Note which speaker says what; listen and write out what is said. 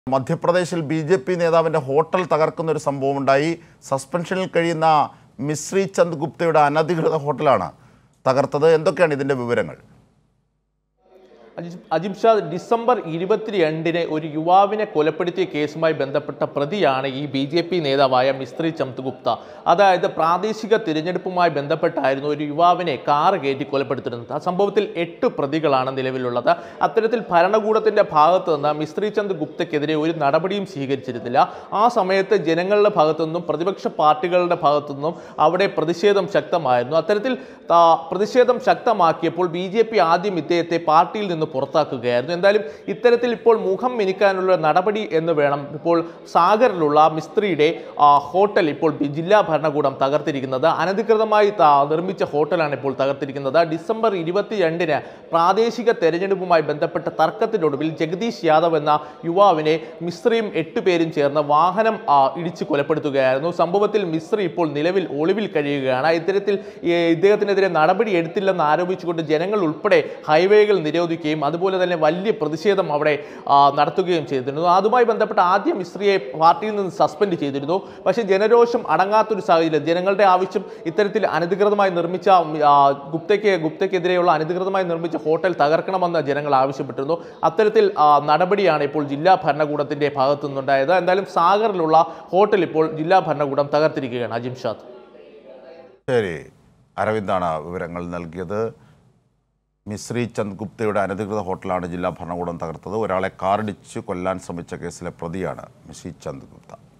Speaker 1: മധ്യപ്രദേശിൽ B J P നേതാവിൻ്റെ hotel തകർക്കുന്ന ഒരു സംഭവം ഉണ്ടായി സസ്പെൻഷനിൽ കഴിയുന്ന മിശ്രി ചന്ദ് ഗുപ്തയുടെ അനധികൃത ഹോട്ടലാണ് തകർത്തത് എന്തൊക്കെയാണ് ഇതിൻ്റെ വിവരങ്ങൾ
Speaker 2: അജി- അജിം ഷാ ഡിസംബർ ഇരുപത്തിരണ്ടിന് ഒരു യുവാവിനെ കൊലപ്പെടുത്തിയ കേസുമായി ബന്ധപ്പെട്ട പ്രതിയാണ് ഈ ബി ജെ പി നേതാവായ മിസ്ത്രി ചന്ദ് ഗുപ്ത അതായത് പ്രാദേശിക തിരഞ്ഞെടുപ്പുമായി ബന്ധപ്പെട്ടായിരുന്നു ഒരു യുവാവിനെ കാർ കയറ്റി കൊലപ്പെടുത്തുന്നത് ആ സംഭവത്തിൽ എട്ട് പ്രതികളാണ് നിലവിലുള്ളത് അത്തരത്തിൽ ഭരണകൂടത്തിന്റെ ഭാഗത്ത് നിന്ന് മിസ്ത്രി ചന്ദ് ഗുപ്തയ്ക്കെതിരെ ഒരു നടപടിയും സ്വീകരിച്ചിരുന്നില്ല ആ സമയത്ത് ജനങ്ങളുടെ ഭാഗത്തു നിന്നും പ്രതിപക്ഷ പാർട്ടികളുടെ ഭാഗത്തു നിന്നും അവിടെ പ്രതിഷേധം ശക്തമായിരുന്നു അത്തരത്തിൽ ആ, പ്രതിഷേധം ശക്തമാക്കിയപ്പോൾ ബി ജെ പി ആദ്യം ഇദ്ദേഹത്തെ പാർട്ടിയിൽ നിന്ന് പുറത്താക്കുകയായിരുന്നു എന്തായാലും ഇത്തരത്തിൽ ഇപ്പോൾ മുഖം മിനുക്കാനുള്ള നടപടി എന്ന് വേണം ഇപ്പോൾ സാഗറിലുള്ള മിസ്ത്രിയുടെ ആ, ഹോട്ടൽ ഇപ്പോൾ ബി- ജില്ലാ ഭരണകൂടം തകർത്തിരിക്കുന്നത് അനധികൃതമായി ത- നിർമ്മിച്ച ഹോട്ടലാണ് ഇപ്പോൾ തകർത്തിരിക്കുന്നത് ഡിസംബർ ഇരുപത്തിരണ്ടിന് പ്രാദേശിക തെരഞ്ഞെടുപ്പുമായി ബന്ധപ്പെട്ട തർക്കത്തിനൊടുവിൽ ജഗദീഷ് യാദവ് എന്ന യുവാവിനെ മിസ്ത്രിയും എട്ട് പേരും ചേർന്ന് വാഹനം ആ, ഇടിച്ച് കൊലപ്പെടുത്തുകയായിരുന്നു സംഭവത്തിൽ മിസ്ത്രി ഇപ്പോൾ നിലവിൽ ഒളിവിൽ കഴിയുകയാണ് ഇത്തരത്തിൽ ഈ ഇദ്ദേഹത്തിനെതിരെ നടപടി എടുത്തില്ലെന്ന് ആരോപിച്ചുകൊണ്ട് ജനങ്ങൾ ഉൾപ്പെടെ ഹൈവേകൾ നിരോധിക്കുകയും അതുപോലെ തന്നെ വലിയ പ്രതിഷേധം അവിടെ ആ, നടത്തുകയും ചെയ്തിരുന്നു അതുമായി ബന്ധപ്പെട്ട് ആദ്യം മിസ്ത്രിയെ പാർട്ടിയിൽ നിന്ന് സസ്പെൻഡ് ചെയ്തിരുന്നു പക്ഷേ ജനരോഷം അടങ്ങാത്തൊരു സാഹചര്യം ജനങ്ങളുടെ ആവശ്യം ഇത്തരത്തിൽ അനധികൃതമായി നിർമ്മിച്ച ആ, ഗുപ്തയ്ക്ക് ഗുപ്തയ്ക്കെതിരെയുള്ള അനധികൃതമായി നിർമ്മിച്ച ഹോട്ടൽ തകർക്കണമെന്ന് ജനങ്ങൾ ആവശ്യപ്പെട്ടിരുന്നു അത്തരത്തിൽ ആ, നടപടിയാണ് ഇപ്പോൾ ജില്ലാ ഭരണകൂടത്തിന്റെ ഭാഗത്തു നിന്നുണ്ടായത് എന്തായാലും സാഗറിലുള്ള ഹോട്ടൽ ഇപ്പോൾ ജില്ലാ ഭരണകൂടം തകർത്തിരിക്കുകയാണ് അജിംഷാദ്
Speaker 1: ശരി അരവിന്ദാണ് വിവരങ്ങൾ നൽകിയത് മിശ്രി ചന്ദ് ഗുപ്തയുടെ അനധികൃത ഹോട്ടലാണ് ജില്ലാ ഭരണകൂടം തകർത്തത് ഒരാളെ കാറിടിച്ച് കൊല്ലാൻ ശ്രമിച്ച കേസിലെ പ്രതിയാണ് മിശ്രി ചന്ദ് ഗുപ്ത